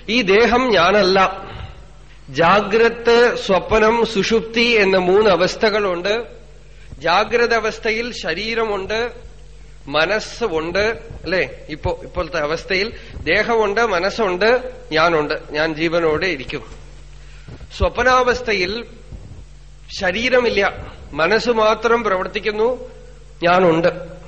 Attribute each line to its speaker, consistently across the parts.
Speaker 1: ഈ ദേഹം ഞാനല്ല ജാഗ്രത് സ്വപ്നം സുഷുപ്തി എന്ന മൂന്ന് അവസ്ഥകളുണ്ട് ജാഗ്രത അവസ്ഥയിൽ ശരീരമുണ്ട് മനസ്സ് ഉണ്ട് അല്ലെ ഇപ്പോ ഇപ്പോഴത്തെ അവസ്ഥയിൽ ദേഹമുണ്ട് മനസ്സുണ്ട് ഞാനുണ്ട് ഞാൻ ജീവനോടെ ഇരിക്കും സ്വപ്നാവസ്ഥയിൽ ശരീരമില്ല മനസ്സ് മാത്രം പ്രവർത്തിക്കുന്നു ഞാനുണ്ട്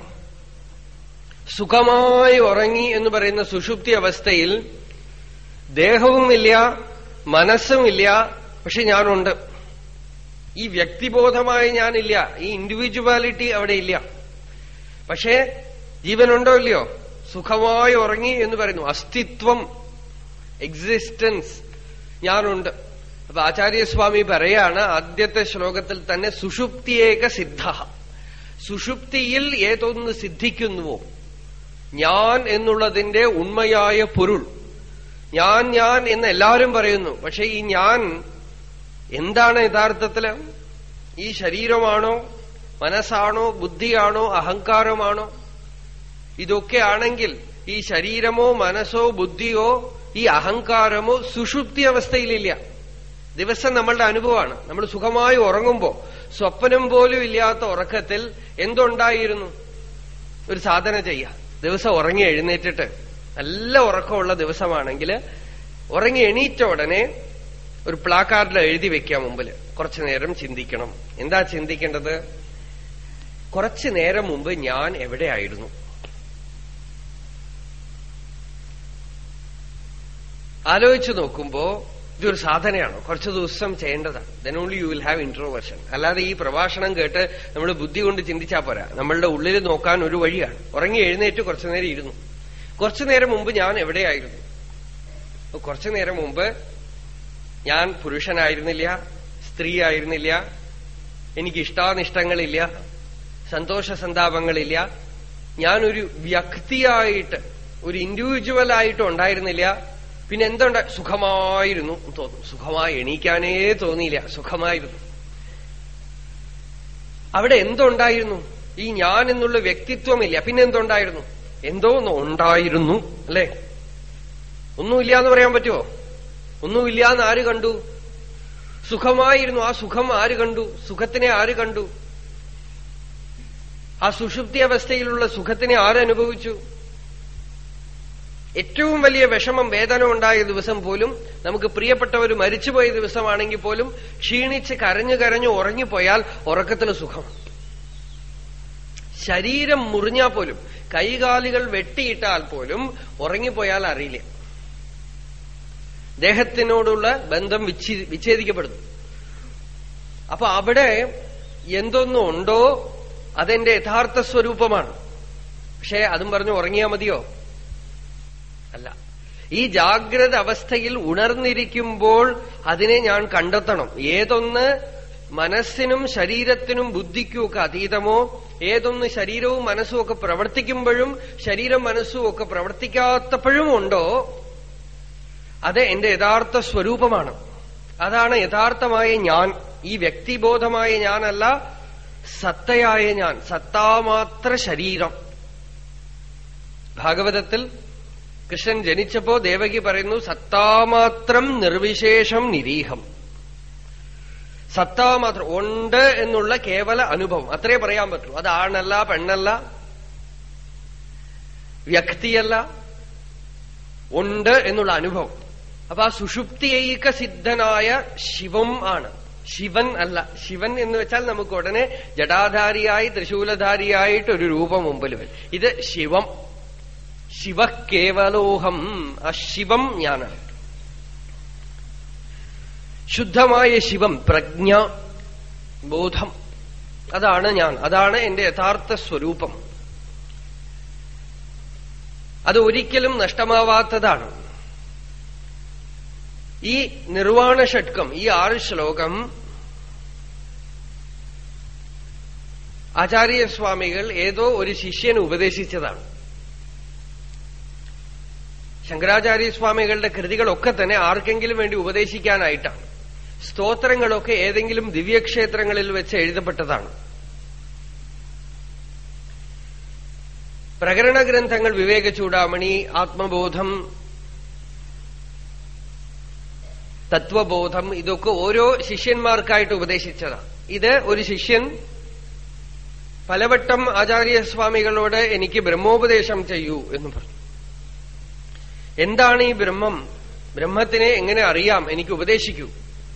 Speaker 1: സുഖമായി ഉറങ്ങി എന്ന് പറയുന്ന സുഷുപ്തി അവസ്ഥയിൽ ദേഹവുമില്ല മനസ്സുമില്ല പക്ഷെ ഞാനുണ്ട് ഈ വ്യക്തിബോധമായ ഞാനില്ല ഈ ഇൻഡിവിജ്വാലിറ്റി അവിടെ ഇല്ല പക്ഷേ ജീവനുണ്ടോ ഇല്ലയോ സുഖമായി ഉറങ്ങി എന്ന് പറയുന്നു അസ്തിത്വം എക്സിസ്റ്റൻസ് ഞാനുണ്ട് അപ്പൊ ആചാര്യസ്വാമി പറയാണ് ആദ്യത്തെ ശ്ലോകത്തിൽ തന്നെ സുഷുപ്തിയേക സിദ്ധ സുഷുപ്തിയിൽ ഏതൊന്ന് സിദ്ധിക്കുന്നുവോ ഞാൻ എന്നുള്ളതിന്റെ ഉണ്മയായ പൊരുൾ ഞാൻ ഞാൻ എന്ന് എല്ലാവരും പറയുന്നു പക്ഷെ ഈ ഞാൻ എന്താണ് യഥാർത്ഥത്തില് ഈ ശരീരമാണോ മനസ്സാണോ ബുദ്ധിയാണോ അഹങ്കാരമാണോ ഇതൊക്കെ ആണെങ്കിൽ ഈ ശരീരമോ മനസ്സോ ബുദ്ധിയോ ഈ അഹങ്കാരമോ സുഷുപ്തി അവസ്ഥയിലില്ല ദിവസം നമ്മളുടെ അനുഭവമാണ് നമ്മൾ സുഖമായി ഉറങ്ങുമ്പോ സ്വപ്നം പോലും ഇല്ലാത്ത ഉറക്കത്തിൽ എന്തുണ്ടായിരുന്നു ഒരു സാധന ചെയ്യാം ദിവസം ഉറങ്ങി എഴുന്നേറ്റിട്ട് നല്ല ഉറക്കമുള്ള ദിവസമാണെങ്കിൽ ഉറങ്ങി എണീറ്റ ഉടനെ ഒരു പ്ലാക്കാർഡിൽ എഴുതി വെക്കാം മുമ്പിൽ കുറച്ചു നേരം ചിന്തിക്കണം എന്താ ചിന്തിക്കേണ്ടത് കുറച്ചു നേരം മുമ്പ് ഞാൻ എവിടെയായിരുന്നു ആലോചിച്ചു നോക്കുമ്പോ ഇതൊരു സാധനയാണ് കുറച്ചു ദിവസം ചെയ്യേണ്ടതാണ് then only you will have introversion അല്ലാതെ ഈ പ്രഭാഷണം കേട്ട് നമ്മൾ ബുദ്ധി കൊണ്ട് ചിന്തിച്ചാൽ പോരാ നമ്മളുടെ ഉള്ളിൽ നോക്കാൻ ഒരു വഴിയാണ് ഉറങ്ങി എഴുന്നേറ്റ് കുറച്ചു നേരം ഇരുന്നു കുറച്ചു നേരം മുമ്പ് ഞാൻ എവിടെയായിരുന്നു കുറച്ചു നേരം മുമ്പ് ഞാൻ പുരുഷനായിരുന്നില്ല സ്ത്രീ ആയിരുന്നില്ല എനിക്ക് ഇഷ്ടാനിഷ്ടങ്ങളില്ല സന്തോഷ സന്താപങ്ങളില്ല ഞാനൊരു വ്യക്തിയായിട്ട് ഒരു ഇൻഡിവിജ്വൽ ആയിട്ട് ഉണ്ടായിരുന്നില്ല പിന്നെ എന്തുണ്ട സുഖമായിരുന്നു തോന്നും സുഖമായി എണീക്കാനേ തോന്നിയില്ല സുഖമായിരുന്നു അവിടെ എന്തുണ്ടായിരുന്നു ഈ ഞാൻ എന്നുള്ള വ്യക്തിത്വമില്ല പിന്നെ എന്തുണ്ടായിരുന്നു എന്തോ ഒന്ന് ഉണ്ടായിരുന്നു അല്ലേ ഒന്നുമില്ല എന്ന് പറയാൻ പറ്റുമോ ഒന്നുമില്ല എന്ന് ആര് കണ്ടു സുഖമായിരുന്നു ആ സുഖം ആര് കണ്ടു സുഖത്തിനെ ആര് കണ്ടു ആ സുഷുപ്തി അവസ്ഥയിലുള്ള സുഖത്തിനെ ആരനുഭവിച്ചു ഏറ്റവും വലിയ വിഷമം വേദന ഉണ്ടായ ദിവസം പോലും നമുക്ക് പ്രിയപ്പെട്ടവർ മരിച്ചുപോയ ദിവസമാണെങ്കിൽ പോലും ക്ഷീണിച്ച് കരഞ്ഞു കരഞ്ഞു ഉറങ്ങിപ്പോയാൽ ഉറക്കത്തിന് സുഖം ശരീരം മുറിഞ്ഞാൽ പോലും കൈകാലുകൾ വെട്ടിയിട്ടാൽ പോലും ഉറങ്ങിപ്പോയാൽ അറിയില്ല ദേഹത്തിനോടുള്ള ബന്ധം വിച്ഛേദിക്കപ്പെടുന്നു അപ്പൊ അവിടെ എന്തൊന്നും ഉണ്ടോ അതെന്റെ യഥാർത്ഥ സ്വരൂപമാണ് പക്ഷേ അതും പറഞ്ഞു ഉറങ്ങിയാൽ മതിയോ അല്ല ഈ ജാഗ്രത അവസ്ഥയിൽ ഉണർന്നിരിക്കുമ്പോൾ അതിനെ ഞാൻ കണ്ടെത്തണം ഏതൊന്ന് മനസ്സിനും ശരീരത്തിനും ബുദ്ധിക്കും ഒക്കെ അതീതമോ ഏതൊന്ന് ശരീരവും മനസ്സും ഒക്കെ പ്രവർത്തിക്കുമ്പോഴും ശരീരം മനസ്സും ഒക്കെ പ്രവർത്തിക്കാത്തപ്പോഴും ഉണ്ടോ അത് എന്റെ യഥാർത്ഥ സ്വരൂപമാണ് അതാണ് യഥാർത്ഥമായ ഞാൻ ഈ വ്യക്തിബോധമായ ഞാനല്ല സത്തയായ ഞാൻ സത്താമാത്ര ശരീരം ഭാഗവതത്തിൽ കൃഷ്ണൻ ജനിച്ചപ്പോ ദേവകി പറയുന്നു സത്താമാത്രം നിർവിശേഷം നിരീഹം സത്താമാത്രം ഉണ്ട് എന്നുള്ള കേവല അനുഭവം അത്രേ പറയാൻ പറ്റൂ അത് ആണല്ല പെണ്ണല്ല വ്യക്തിയല്ല ഉണ്ട് എന്നുള്ള അനുഭവം അപ്പൊ ആ സുഷുപ്തിയേക സിദ്ധനായ ശിവം ആണ് ശിവൻ അല്ല ശിവൻ എന്ന് വെച്ചാൽ നമുക്ക് ഉടനെ ജടാധാരിയായി തൃശൂലധാരിയായിട്ട് ഒരു രൂപം മുമ്പിൽ വരും ഇത് ശിവം ശിവ കേവലോഹം ആ ശിവം ഞാനാണ് ശുദ്ധമായ ശിവം പ്രജ്ഞ ബോധം അതാണ് ഞാൻ അതാണ് എന്റെ യഥാർത്ഥ സ്വരൂപം അത് ഒരിക്കലും നഷ്ടമാവാത്തതാണ് ഈ നിർവാണ ഷട്കം ഈ ആറ് ശ്ലോകം ആചാര്യസ്വാമികൾ ഏതോ ഒരു ശിഷ്യന് ഉപദേശിച്ചതാണ് ശങ്കരാചാര്യസ്വാമികളുടെ കൃതികളൊക്കെ തന്നെ ആർക്കെങ്കിലും വേണ്ടി ഉപദേശിക്കാനായിട്ടാണ് സ്തോത്രങ്ങളൊക്കെ ഏതെങ്കിലും ദിവ്യക്ഷേത്രങ്ങളിൽ വെച്ച് എഴുതപ്പെട്ടതാണ് പ്രകരണ ഗ്രന്ഥങ്ങൾ വിവേക ചൂടാമണി ആത്മബോധം തത്വബോധം ഇതൊക്കെ ഓരോ ശിഷ്യന്മാർക്കായിട്ട് ഉപദേശിച്ചതാണ് ഇത് ഒരു ശിഷ്യൻ പലവട്ടം ആചാര്യസ്വാമികളോട് എനിക്ക് ബ്രഹ്മോപദേശം ചെയ്യൂ എന്ന് പറഞ്ഞു എന്താണ് ഈ ബ്രഹ്മം ബ്രഹ്മത്തിനെ എങ്ങനെ അറിയാം എനിക്ക് ഉപദേശിക്കൂ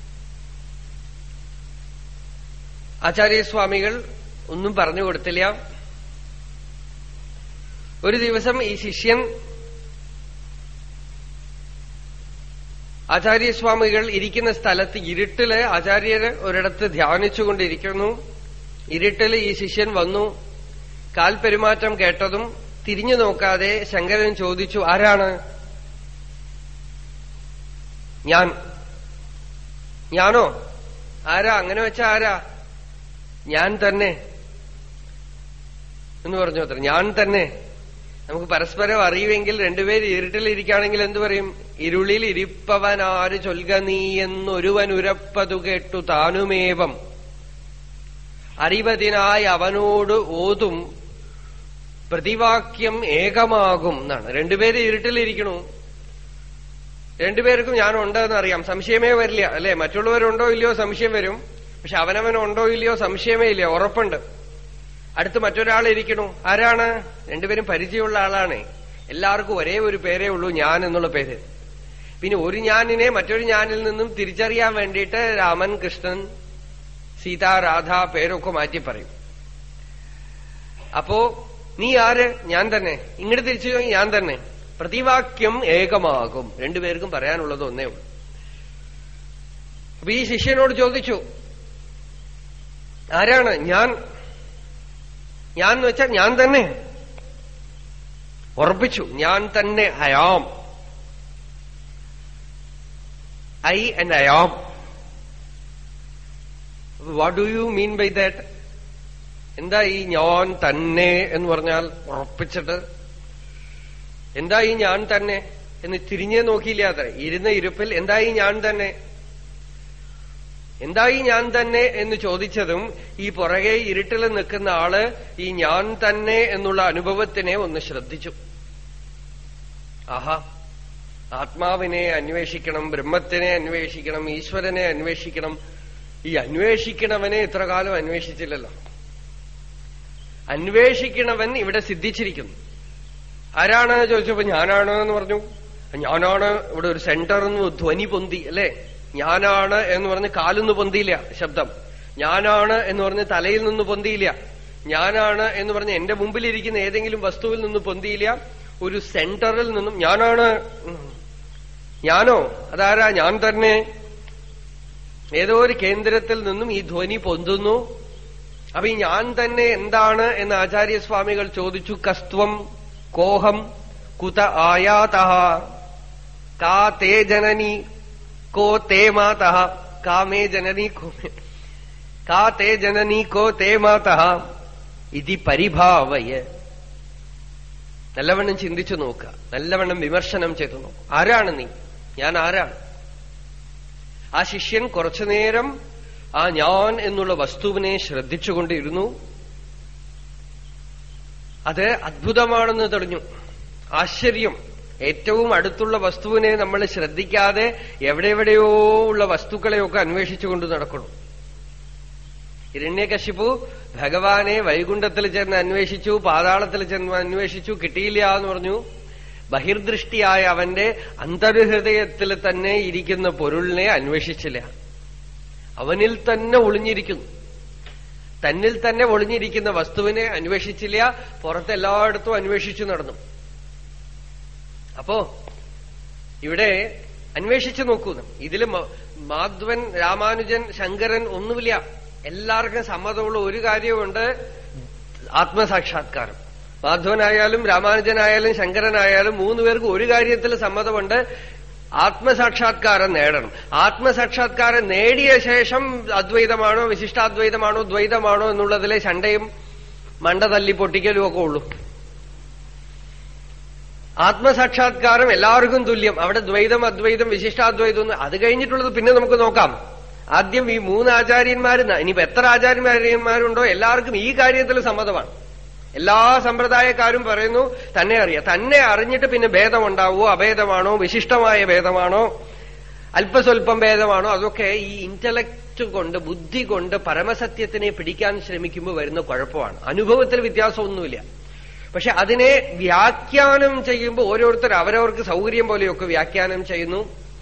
Speaker 1: ആചാര്യസ്വാമികൾ ഒന്നും പറഞ്ഞു കൊടുത്തില്ല ഒരു ദിവസം ഈ ശിഷ്യൻ ആചാര്യസ്വാമികൾ ഇരിക്കുന്ന സ്ഥലത്ത് ഇരുട്ടില് ആചാര്യര് ഒരിടത്ത് ധ്യാനിച്ചുകൊണ്ടിരിക്കുന്നു ഇരുട്ടില് ഈ ശിഷ്യൻ വന്നു കാൽ പെരുമാറ്റം കേട്ടതും തിരിഞ്ഞു നോക്കാതെ ശങ്കരൻ ചോദിച്ചു ആരാണ് ഞാൻ ഞാനോ ആരാ അങ്ങനെ വെച്ച ആരാ ഞാൻ തന്നെ എന്ന് പറഞ്ഞു അത്ര ഞാൻ തന്നെ നമുക്ക് പരസ്പരം അറിയുമെങ്കിൽ രണ്ടുപേര് ഇരുട്ടിലിരിക്കുകയാണെങ്കിൽ എന്തു പറയും ഇരുളിൽ ഇരിപ്പവൻ ആര് ചൊൽക നീ എന്നൊരുവൻ ഉരപ്പതു കേട്ടു താനുമേവം അറിവതിനായി അവനോട് ഓതും പ്രതിവാക്യം ഏകമാകും എന്നാണ് രണ്ടുപേര് ഇരുട്ടിലിരിക്കണു രണ്ടുപേർക്കും ഞാനുണ്ടെന്ന് അറിയാം സംശയമേ വരില്ല അല്ലെ മറ്റുള്ളവരുണ്ടോ ഇല്ലയോ സംശയം വരും പക്ഷെ അവനവനുണ്ടോ ഇല്ലയോ സംശയമേ ഇല്ല ഉറപ്പുണ്ട് അടുത്ത് മറ്റൊരാൾ ഇരിക്കണു ആരാണ് രണ്ടുപേരും പരിചയമുള്ള ആളാണ് എല്ലാവർക്കും ഒരേ ഒരു പേരേ ഉള്ളൂ ഞാൻ എന്നുള്ള പേര് പിന്നെ ഒരു ഞാനിനെ മറ്റൊരു ഞാനിൽ നിന്നും തിരിച്ചറിയാൻ വേണ്ടിയിട്ട് രാമൻ കൃഷ്ണൻ സീത രാധ പേരൊക്കെ മാറ്റി പറയും അപ്പോ നീ ആര് ഞാൻ തന്നെ ഇങ്ങോട്ട് തിരിച്ചു പോയി ഞാൻ തന്നെ പ്രതിവാക്യം ഏകമാകും രണ്ടുപേർക്കും പറയാനുള്ളത് ഒന്നേ ഉള്ളൂ അപ്പൊ ഈ ശിഷ്യനോട് ചോദിച്ചു ആരാണ് ഞാൻ ഞാൻ എന്ന് വെച്ചാൽ ഞാൻ തന്നെ ഉറപ്പിച്ചു ഞാൻ തന്നെ I'm I and I'm what do you mean by that എന്താ ഈ ഞാൻ തന്നെ എന്ന് പറഞ്ഞാൽ ഉറപ്പിച്ചിട്ട് എന്താ ഈ ഞാൻ തന്നെ എന്ന് തിരിഞ്ഞേ നോക്കിയില്ല അത്ര ഇരുന്ന ഇരുപ്പിൽ എന്താ ഈ ഞാൻ തന്നെ എന്താ ഈ ഞാൻ തന്നെ എന്ന് ചോദിച്ചതും ഈ പുറകെ ഇരുട്ടിൽ നിൽക്കുന്ന ആള് ഈ ഞാൻ തന്നെ എന്നുള്ള അനുഭവത്തിനെ ഒന്ന് ശ്രദ്ധിച്ചു ആഹാ ആത്മാവിനെ അന്വേഷിക്കണം ബ്രഹ്മത്തിനെ അന്വേഷിക്കണം ഈശ്വരനെ അന്വേഷിക്കണം ഈ അന്വേഷിക്കണവനെ ഇത്ര കാലം അന്വേഷിച്ചില്ലല്ലോ അന്വേഷിക്കണവൻ ഇവിടെ സിദ്ധിച്ചിരിക്കുന്നു ആരാണ് ചോദിച്ചപ്പോ ഞാനാണ് എന്ന് പറഞ്ഞു ഞാനാണ് ഇവിടെ ഒരു സെന്റർ എന്ന് ധ്വനി പൊന്തി അല്ലേ ഞാനാണ് എന്ന് പറഞ്ഞ് കാലൊന്ന് പൊന്തിയില്ല ശബ്ദം ഞാനാണ് എന്ന് പറഞ്ഞ് തലയിൽ നിന്ന് പൊന്തിയില്ല ഞാനാണ് എന്ന് പറഞ്ഞ് എന്റെ മുമ്പിലിരിക്കുന്ന ഏതെങ്കിലും വസ്തുവിൽ നിന്ന് പൊന്തിയില്ല ഒരു സെന്ററിൽ നിന്നും ഞാനാണ് ഞാനോ അതാരാ ഞാൻ തന്നെ ഏതോ ഒരു കേന്ദ്രത്തിൽ നിന്നും ഈ ധ്വനി പൊന്തുന്നു അപ്പൊ ഈ ഞാൻ തന്നെ എന്താണ് എന്ന് ആചാര്യസ്വാമികൾ ചോദിച്ചു കസ്ത്വം കോഹം കുത ആയാത കാ തേ ജനനി കോ തേ മാത കാ മേ ജനനി കോ മേ കാ തേ ജനനി കോ തേ മാത ഇതി പരിഭാവയ നല്ലവണ്ണം ചിന്തിച്ചു നോക്കുക നല്ലവണ്ണം വിമർശനം ചെയ്തു നോക്കുക ആരാണ് നീ ഞാൻ ആരാണ് ആ ശിഷ്യൻ കുറച്ചുനേരം ആ ഞാൻ എന്നുള്ള വസ്തുവിനെ ശ്രദ്ധിച്ചുകൊണ്ടിരുന്നു അത് അദ്ഭുതമാണെന്ന് തെളിഞ്ഞു ആശ്ചര്യം ഏറ്റവും അടുത്തുള്ള വസ്തുവിനെ നമ്മൾ ശ്രദ്ധിക്കാതെ എവിടെ എവിടെയോ ഉള്ള വസ്തുക്കളെയൊക്കെ അന്വേഷിച്ചുകൊണ്ട് നടക്കണം ഹിരണ്യകശിപു ഭഗവാനെ വൈകുണ്ഠത്തിൽ ചെന്ന് അന്വേഷിച്ചു പാതാളത്തിൽ ചെന്ന് അന്വേഷിച്ചു കിട്ടിയില്ല എന്ന് പറഞ്ഞു ബഹിർദൃഷ്ടിയായ അവന്റെ അന്തർഹൃദയത്തിൽ തന്നെ ഇരിക്കുന്ന പൊരുളിനെ അന്വേഷിച്ചില്ല അവനിൽ തന്നെ ഒളിഞ്ഞിരിക്കുന്നു തന്നിൽ തന്നെ ഒളിഞ്ഞിരിക്കുന്ന വസ്തുവിനെ അന്വേഷിച്ചില്ല പുറത്ത് എല്ലായിടത്തും അന്വേഷിച്ചു നടന്നു അപ്പോ ഇവിടെ അന്വേഷിച്ചു നോക്കൂ ഇതില് മാധവൻ രാമാനുജൻ ശങ്കരൻ ഒന്നുമില്ല എല്ലാവർക്കും സമ്മതമുള്ള ഒരു കാര്യമുണ്ട് ആത്മസാക്ഷാത്കാരം മാധവനായാലും രാമാനുജനായാലും ശങ്കരനായാലും മൂന്നു പേർക്ക് ഒരു കാര്യത്തിൽ സമ്മതമുണ്ട് ആത്മസാക്ഷാത്കാരം നേടണം ആത്മസാക്ഷാത്കാരം നേടിയ ശേഷം അദ്വൈതമാണോ വിശിഷ്ടാദ്വൈതമാണോ ദ്വൈതമാണോ എന്നുള്ളതിലെ ശണ്ടയും മണ്ട തല്ലി പൊട്ടിക്കലും ഒക്കെ ഉള്ളൂ ആത്മസാക്ഷാത്കാരം എല്ലാവർക്കും തുല്യം അവിടെ ദ്വൈതം അദ്വൈതം വിശിഷ്ടാദ്വൈതം അത് കഴിഞ്ഞിട്ടുള്ളത് പിന്നെ നമുക്ക് നോക്കാം ആദ്യം ഈ മൂന്ന് ആചാര്യന്മാർ ഇനിയിപ്പോ എത്ര ആചാര്യന്മാരുണ്ടോ എല്ലാവർക്കും ഈ കാര്യത്തിൽ സമ്മതമാണ് എല്ലാ സമ്പ്രദായക്കാരും പറയുന്നു തന്നെ അറിയാം തന്നെ അറിഞ്ഞിട്ട് പിന്നെ ഭേദമുണ്ടാവുമോ അഭേദമാണോ വിശിഷ്ടമായ ഭേദമാണോ അല്പസ്വല്പം ഭേദമാണോ അതൊക്കെ ഈ ഇന്റലക്ട് കൊണ്ട് ബുദ്ധി കൊണ്ട് പരമസത്യത്തിനെ പിടിക്കാൻ ശ്രമിക്കുമ്പോൾ വരുന്ന കുഴപ്പമാണ് അനുഭവത്തിൽ വ്യത്യാസമൊന്നുമില്ല പക്ഷെ അതിനെ വ്യാഖ്യാനം ചെയ്യുമ്പോൾ ഓരോരുത്തർ അവരവർക്ക് സൗകര്യം പോലെയൊക്കെ വ്യാഖ്യാനം ചെയ്യുന്നു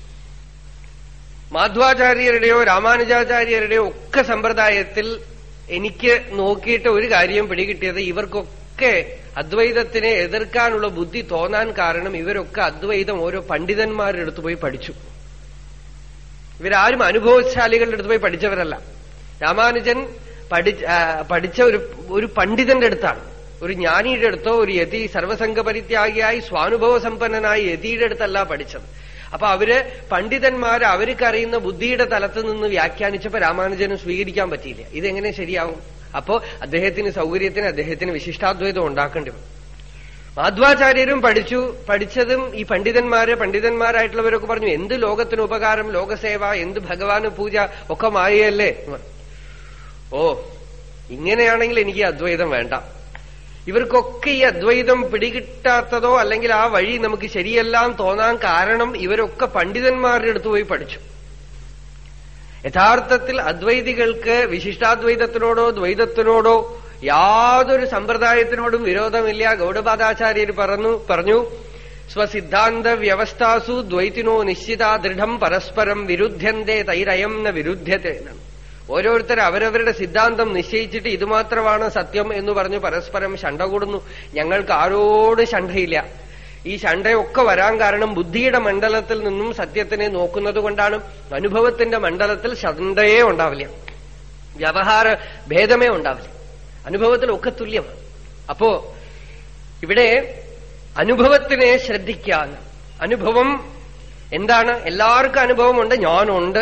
Speaker 1: മാധ്വാചാര്യരുടെയോ രാമാനുജാചാര്യരുടെയോ ഒക്കെ സമ്പ്രദായത്തിൽ എനിക്ക് നോക്കിയിട്ട് ഒരു കാര്യം പിടികിട്ടിയത് ഇവർക്കൊക്കെ അദ്വൈതത്തിനെ എതിർക്കാനുള്ള ബുദ്ധി തോന്നാൻ കാരണം ഇവരൊക്കെ അദ്വൈതം ഓരോ പണ്ഡിതന്മാരുടെ അടുത്ത് പോയി പഠിച്ചു ഇവരാരും അനുഭവശാലികളുടെ അടുത്ത് പോയി പഠിച്ചവരല്ല രാമാനുജൻ പഠിച്ച ആ, പഠിച്ച ഒരു ഒരു പണ്ഡിതന്റെ അടുത്താണ് ഒരു ജ്ഞാനിയുടെ അടുത്തോ ഒരു യതി സർവസംഘ പരിത്യാഗിയായി സ്വാനുഭവ സമ്പന്നനായ യതിയുടെ അടുത്തല്ല പഠിച്ചത് അപ്പൊ അവര് പണ്ഡിതന്മാര് അവർക്ക് അറിയുന്ന ബുദ്ധിയുടെ തലത്ത് നിന്ന് വ്യാഖ്യാനിച്ചപ്പോ രാമാനുജന് സ്വീകരിക്കാൻ പറ്റിയില്ല ഇതെങ്ങനെ ശരിയാവും അപ്പോ അദ്ദേഹത്തിന് സൗകര്യത്തിന് അദ്ദേഹത്തിന് വിശിഷ്ടാദ്വൈതം ഉണ്ടാക്കേണ്ടി വരും മാധ്വാചാര്യരും പഠിച്ചു പഠിച്ചതും ഈ പണ്ഡിതന്മാര് പണ്ഡിതന്മാരായിട്ടുള്ളവരൊക്കെ പറഞ്ഞു എന്ത് ലോകത്തിന് ഉപകാരം ലോകസേവ എന്ത് ഭഗവാന് പൂജ ഒക്കെ മായയല്ലേ എന്ന് പറഞ്ഞു. ഓ ഇങ്ങനെയാണെങ്കിൽ എനിക്ക് ഈ അദ്വൈതം വേണ്ട ഇവർക്കൊക്കെ ഈ അദ്വൈതം പിടികിട്ടാത്തതോ അല്ലെങ്കിൽ ആ വഴി നമുക്ക് ശരിയെല്ലാം തോന്നാൻ കാരണം ഇവരൊക്കെ പണ്ഡിതന്മാരുടെ അടുത്ത് പോയി പഠിച്ചു യഥാർത്ഥത്തിൽ അദ്വൈതികൾക്ക് വിശിഷ്ടാദ്വൈതത്തിനോടോ ദ്വൈതത്തിനോടോ യാതൊരു സമ്പ്രദായത്തിനോടും വിരോധമില്ല ഗൗഡപാദാചാര്യർ പറഞ്ഞു പറഞ്ഞു സ്വസിദ്ധാന്ത വ്യവസ്ഥാസു ദ്വൈതിനോ നിശ്ചിത ദൃഢം പരസ്പരം വിരുദ്ധ്യന്തേ തൈരയം ന വിരുദ്ധ്യത്തെ എന്നാണ് ഓരോരുത്തർ അവരവരുടെ സിദ്ധാന്തം നിശ്ചയിച്ചിട്ട് ഇതുമാത്രമാണ് സത്യം എന്ന് പറഞ്ഞു പരസ്പരം ശണ്ട കൂടുന്നു ഞങ്ങൾക്ക് ആരോട് ശണ്ടയില്ല ഈ ശണ്ടയൊക്കെ വരാൻ കാരണം ബുദ്ധിയുടെ മണ്ഡലത്തിൽ നിന്നും സത്യത്തിനെ നോക്കുന്നത് കൊണ്ടാണ് അനുഭവത്തിന്റെ മണ്ഡലത്തിൽ ശണ്ടയേ ഉണ്ടാവില്ല വ്യവഹാര ഭേദമേ ഉണ്ടാവില്ല അനുഭവത്തിലൊക്കെ തുല്യമാണ് അപ്പോ ഇവിടെ അനുഭവത്തിനെ ശ്രദ്ധിക്കാൻ അനുഭവം എന്താണ് എല്ലാവർക്കും അനുഭവമുണ്ട് ഞാനുണ്ട്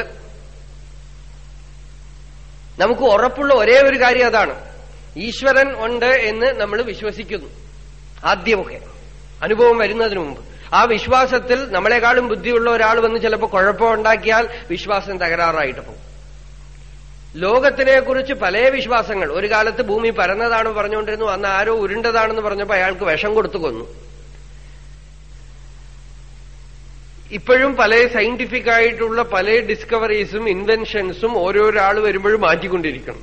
Speaker 1: നമുക്ക് ഉറപ്പുള്ള ഒരേ ഒരു കാര്യം അതാണ് ഈശ്വരൻ ഉണ്ട് എന്ന് നമ്മൾ വിശ്വസിക്കുന്നു ആദ്യമൊക്കെ അനുഭവം വരുന്നതിന് മുമ്പ് ആ വിശ്വാസത്തിൽ നമ്മളെക്കാളും ബുദ്ധിയുള്ള ഒരാൾ വന്ന് ചിലപ്പോൾ കുഴപ്പമുണ്ടാക്കിയാൽ വിശ്വാസം തകരാറായിട്ട് പോകും ലോകത്തിനെ കുറിച്ച് പല വിശ്വാസങ്ങൾ ഒരു കാലത്ത് ഭൂമി പരന്നതാണ് പറഞ്ഞുകൊണ്ടിരുന്നു അന്ന് ആരോ ഉരുണ്ടതാണെന്ന് പറഞ്ഞപ്പോ അയാൾക്ക് വിഷം കൊടുത്തു കൊന്നു ഇപ്പോഴും പല സയന്റിഫിക് ആയിട്ടുള്ള പല ഡിസ്കവറീസും ഇൻവെൻഷൻസും ഓരോരാൾ വരുമ്പോഴും മാറ്റിക്കൊണ്ടിരിക്കണം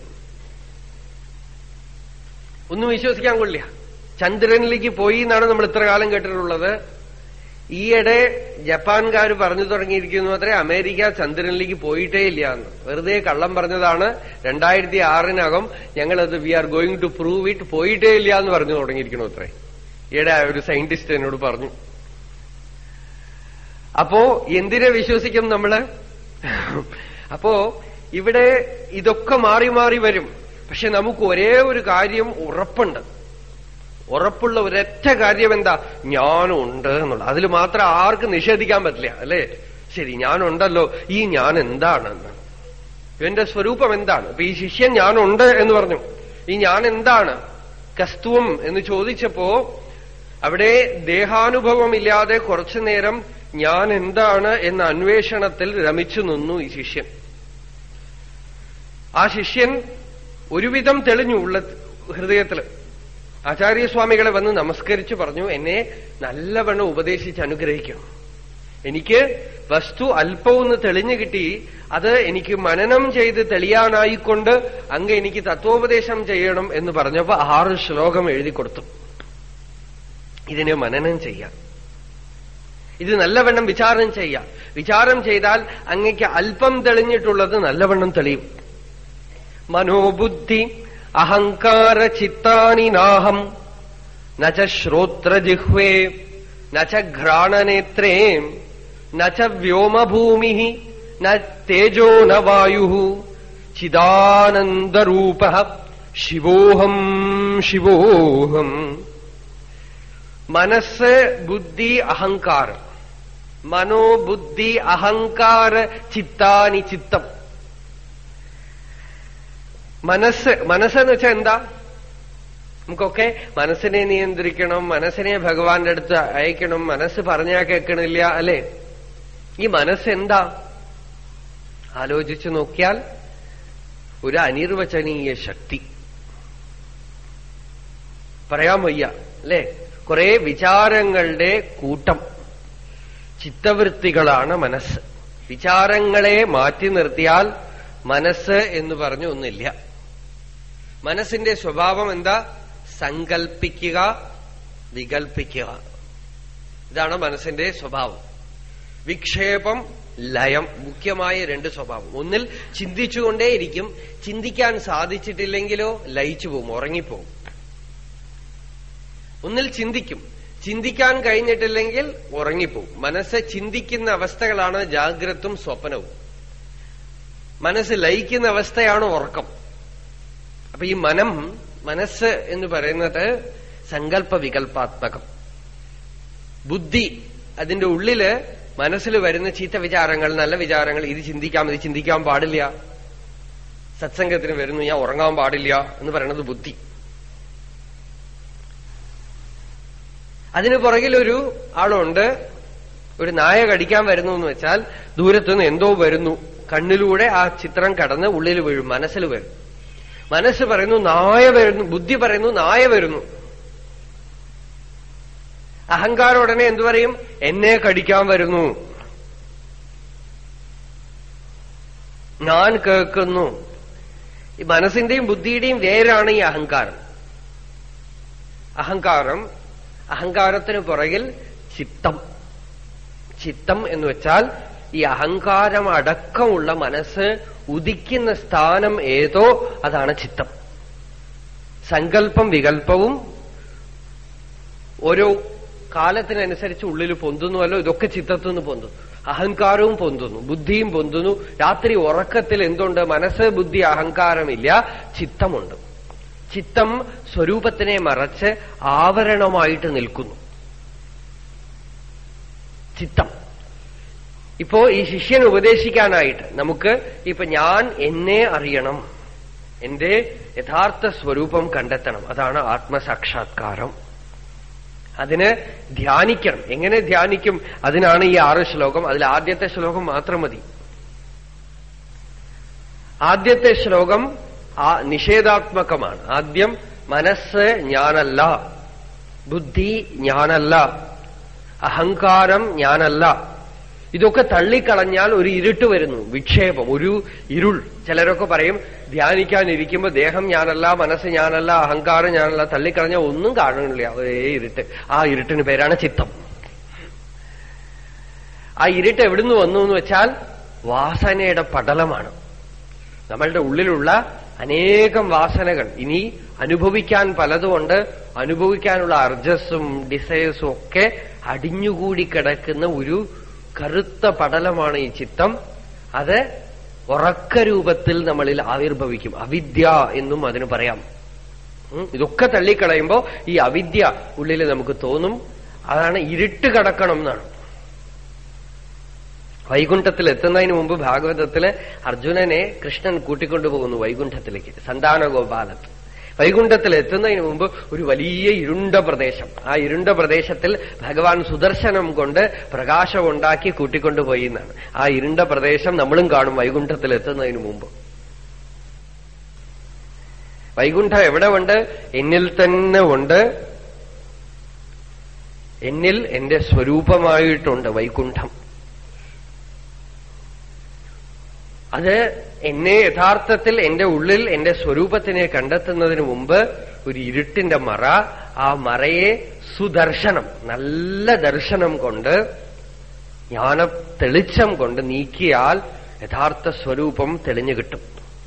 Speaker 1: ഒന്നും വിശ്വസിക്കാൻ കൊള്ളില്ല ചന്ദ്രനിലേക്ക് പോയി എന്നാണ് നമ്മൾ ഇത്ര കാലം കേട്ടിട്ടുള്ളത് ഈയിടെ ജപ്പാൻകാർ പറഞ്ഞു തുടങ്ങിയിരിക്കുന്നു അത്രേ അമേരിക്ക ചന്ദ്രനിലേക്ക് പോയിട്ടേ ഇല്ല എന്ന് വെറുതെ കള്ളം പറഞ്ഞതാണ് രണ്ടായിരത്തി ആറിനകം ഞങ്ങളത് we are going to prove it പോയിട്ടേ ഇല്ല എന്ന് പറഞ്ഞു തുടങ്ങിയിരിക്കണു അത്രേ ഈയിടെ ഒരു സയന്റിസ്റ്റ് എന്നോട് പറഞ്ഞു അപ്പോ എന്തിനെ വിശ്വസിക്കും നമ്മള് അപ്പോ ഇവിടെ ഇതൊക്കെ മാറി മാറി വരും പക്ഷെ നമുക്ക് ഒരേ ഒരു കാര്യം ഉറപ്പുണ്ട് ഉറപ്പുള്ള ഒരൊറ്റ കാര്യം എന്താ ഞാനുണ്ട് എന്നുള്ളത് അതിൽ മാത്രം ആർക്കും നിഷേധിക്കാൻ പറ്റില്ല അല്ലേ ശരി ഞാനുണ്ടല്ലോ ഈ ഞാൻ എന്താണെന്ന് ഇവന്റെ സ്വരൂപം എന്താണ് ഇപ്പൊ ഈ ശിഷ്യൻ ഞാനുണ്ട് എന്ന് പറഞ്ഞു ഈ ഞാൻ എന്താണ് കസ്തുവം എന്ന് ചോദിച്ചപ്പോ അവിടെ ദേഹാനുഭവമില്ലാതെ കുറച്ചു നേരം ഞാൻ എന്താണ് എന്ന അന്വേഷണത്തിൽ രമിച്ചു നിന്നു ഈ ശിഷ്യൻ ആ ശിഷ്യൻ ഒരുവിധം തെളിഞ്ഞു ഉള്ള ഹൃദയത്തില് ആചാര്യസ്വാമികളെ വന്ന് നമസ്കരിച്ചു പറഞ്ഞു എന്നെ നല്ലവണ്ണം ഉപദേശിച്ച് അനുഗ്രഹിക്കണം എനിക്ക് വസ്തു അല്പമൊന്ന് തെളിഞ്ഞു കിട്ടി അത് എനിക്ക് മനനം ചെയ്ത് തെളിയാനായിക്കൊണ്ട് അങ്ങ് എനിക്ക് തത്വോപദേശം ചെയ്യണം എന്ന് പറഞ്ഞപ്പോ ആറ് ശ്ലോകം എഴുതി കൊടുത്തു ഇതിനെ മനനം ചെയ്യാം ഇത് നല്ലവണ്ണം വിചാരം ചെയ്യാം വിചാരം ചെയ്താൽ അങ്ങയ്ക്ക് അല്പം തെളിഞ്ഞിട്ടുള്ളത് നല്ലവണ്ണം തെളിയും മനോബുദ്ധി അഹങ്കാര ചിത്താനി നാഹം നച ശ്രോത്രജിഹ്വേ നച ഘ്രാണനേത്രേ നച വ്യോമഭൂമി ന തേജോ ന വായു ചിദാനന്ദരൂപ ശിവോഹം ശിവോഹം മനസ്സ് ബുദ്ധി അഹങ്കാരം മനോബുദ്ധി അഹങ്കാര ചിത്താനി ചിത്തം മനസ്സ് മനസ്സെന്ന് വെച്ചാൽ എന്താ നമുക്കൊക്കെ മനസ്സിനെ നിയന്ത്രിക്കണം മനസ്സിനെ ഭഗവാന്റെ അടുത്ത് അയക്കണം മനസ്സ് പറഞ്ഞാൽ കേൾക്കണില്ല അല്ലെ ഈ മനസ്സ് എന്താ ആലോചിച്ചു നോക്കിയാൽ ഒരു അനിർവചനീയ ശക്തി പറയാൻ വയ്യ അല്ലെ കുറെ വിചാരങ്ങളുടെ കൂട്ടം ചിത്തവൃത്തികളാണ് മനസ്സ് വിചാരങ്ങളെ മാറ്റി നിർത്തിയാൽ മനസ്സ് എന്ന് പറഞ്ഞു ഒന്നില്ല മനസ്സിന്റെ സ്വഭാവം എന്താ സങ്കൽപ്പിക്കുക വികൽപ്പിക്കുക ഇതാണ് മനസ്സിന്റെ സ്വഭാവം വിക്ഷേപം ലയം മുഖ്യമായ രണ്ട് സ്വഭാവം ഒന്നിൽ ചിന്തിച്ചുകൊണ്ടേയിരിക്കും ചിന്തിക്കാൻ സാധിച്ചിട്ടില്ലെങ്കിലോ ലയിച്ചു പോകും ഉറങ്ങിപ്പോകും ഒന്നിൽ ചിന്തിക്കും ചിന്തിക്കാൻ കഴിഞ്ഞിട്ടില്ലെങ്കിൽ ഉറങ്ങിപ്പോവും മനസ്സ് ചിന്തിക്കുന്ന അവസ്ഥകളാണ് ജാഗ്രതും സ്വപ്നവും മനസ്സ് ലയിക്കുന്ന അവസ്ഥയാണ് ഉറക്കം അപ്പൊ ഈ മനം മനസ്സ് എന്ന് പറയുന്നത് സങ്കല്പ വികല്പാത്മകം ബുദ്ധി അതിന്റെ ഉള്ളില് മനസ്സിൽ വരുന്ന ചീത്ത വിചാരങ്ങൾ നല്ല വിചാരങ്ങൾ ഇത് ചിന്തിക്കാം ഇത് ചിന്തിക്കാൻ പാടില്ല സത്സംഗത്തിന് വരുന്നു ഞാൻ ഉറങ്ങാൻ പാടില്ല എന്ന് പറയുന്നത് ബുദ്ധി അതിന് പുറകിലൊരു ആളുണ്ട് ഒരു നായ കടിക്കാൻ വരുന്നു എന്ന് വെച്ചാൽ ദൂരത്തുനിന്ന് എന്തോ വരുന്നു കണ്ണിലൂടെ ആ ചിത്രം കടന്ന് ഉള്ളിൽ വീഴും മനസ്സിൽ വരും മനസ്സ് പറയുന്നു നായ വരുന്നു ബുദ്ധി പറയുന്നു നായ വരുന്നു അഹങ്കാരം ഉടനെ എന്തു പറയും എന്നെ കടിക്കാൻ വരുന്നു ഞാൻ കേൾക്കുന്നു ഈ മനസ്സിന്റെയും ബുദ്ധിയുടെയും വേരാണ് ഈ അഹങ്കാരം അഹങ്കാരം അഹങ്കാരത്തിന് പുറകിൽ ചിത്തം ചിത്തം എന്ന് വെച്ചാൽ ഈ അഹങ്കാരം അടക്കമുള്ള മനസ്സ് ഉദിക്കുന്ന സ്ഥാനം ഏതോ അതാണ് ചിത്തം സങ്കല്പം വികല്പവും ഓരോ കാലത്തിനനുസരിച്ച് ഉള്ളിൽ പൊന്തുന്നുവല്ലോ ഇതൊക്കെ ചിത്തത്തു നിന്ന് പൊന്തുന്നു അഹങ്കാരവും പൊന്തുന്നു ബുദ്ധിയും പൊന്തുന്നു രാത്രി ഉറക്കത്തിൽ എന്തുണ്ട് മനസ്സ് ബുദ്ധി അഹങ്കാരമില്ല ചിത്തമുണ്ട് ചിത്തം സ്വരൂപത്തിനെ മറച്ച് ആവരണമായിട്ട് നിൽക്കുന്നു ചിത്തം ഇപ്പോ ഈ ശിഷ്യൻ ഉപദേശിക്കാനായിട്ട് നമുക്ക് ഇപ്പൊ ഞാൻ എന്നെ അറിയണം എന്റെ യഥാർത്ഥ സ്വരൂപം കണ്ടെത്തണം അതാണ് ആത്മസാക്ഷാത്കാരം അതിന് ധ്യാനിക്കണം എങ്ങനെ ധ്യാനിക്കും അതിനാണ് ഈ ആറ് ശ്ലോകം അതിൽ ആദ്യത്തെ ശ്ലോകം മാത്രം മതി ആദ്യത്തെ ശ്ലോകം ആ നിഷേധാത്മകമാണ് ആദ്യം മനസ്സ് ഞാനല്ല ബുദ്ധി ഞാനല്ല അഹങ്കാരം ഞാനല്ല ഇതൊക്കെ തള്ളിക്കളഞ്ഞാൽ ഒരു ഇരുട്ട് വരുന്നു വിക്ഷേപം ഒരു ഇരുൾ ചിലരൊക്കെ പറയും ധ്യാനിക്കാനിരിക്കുമ്പോ ദേഹം ഞാനല്ല മനസ്സ് ഞാനല്ല അഹങ്കാരം ഞാനല്ല തള്ളിക്കളഞ്ഞാൽ ഒന്നും കാണുന്നില്ല ഒരേ ഇരുട്ട് ആ ഇരുട്ടിന് പേരാണ് ചിത്തം ആ ഇരുട്ട് എവിടുന്ന് വന്നു എന്ന് വെച്ചാൽ വാസനയുടെ പടലമാണ് നമ്മളുടെ ഉള്ളിലുള്ള അനേകം വാസനകൾ ഇനി അനുഭവിക്കാൻ പലതുകൊണ്ട് അനുഭവിക്കാനുള്ള അർജസ്സും ഡിസയേഴ്സും ഒക്കെ അടിഞ്ഞുകൂടി കിടക്കുന്ന ഒരു കറുത്ത പടലമാണ് ഈ ചിത്തം അത് ഉറക്ക രൂപത്തിൽ നമ്മളിൽ ആവിർഭവിക്കും അവിദ്യ എന്നും അതിന് പറയാം ഉം, ഇതൊക്കെ തള്ളിക്കളയുമ്പോ ഈ അവിദ്യ ഉള്ളിൽ നമുക്ക് തോന്നും അതാണ് ഇരുട്ട് കടക്കണം എന്നാണ് വൈകുണ്ഠത്തിൽ എത്തുന്നതിന് മുമ്പ് ഭാഗവതത്തില് അർജുനനെ കൃഷ്ണൻ കൂട്ടിക്കൊണ്ടുപോകുന്നു വൈകുണ്ഠത്തിലേക്ക് സന്താന ഗോപാലത്ത് വൈകുണ്ഠത്തിൽ എത്തുന്നതിന് മുമ്പ് ഒരു വലിയ ഇരുണ്ട പ്രദേശം ആ ഇരുണ്ട പ്രദേശത്തിൽ ഭഗവാൻ സുദർശനം കൊണ്ട് പ്രകാശം ഉണ്ടാക്കി കൂട്ടിക്കൊണ്ടുപോയി എന്നാണ് ആ ഇരുണ്ട പ്രദേശം നമ്മളും കാണും വൈകുണ്ഠത്തിൽ എത്തുന്നതിന് മുമ്പ് വൈകുണ്ഠം എവിടെ ഉണ്ട് എന്നിൽ തന്നെ ഉണ്ട് എന്നിൽ എന്റെ സ്വരൂപമായിട്ടുണ്ട് വൈകുണ്ഠം അത് എന്നെ യഥാർത്ഥത്തിൽ എന്റെ ഉള്ളിൽ എന്റെ സ്വരൂപത്തിനെ കണ്ടെത്തുന്നതിന് മുമ്പ് ഒരു ഇരുട്ടിന്റെ മറ ആ മറയെ സുദർശനം നല്ല ദർശനം കൊണ്ട് ജ്ഞാന തെളിച്ചം കൊണ്ട് നീക്കിയാൽ യഥാർത്ഥ സ്വരൂപം തെളിഞ്ഞു കിട്ടും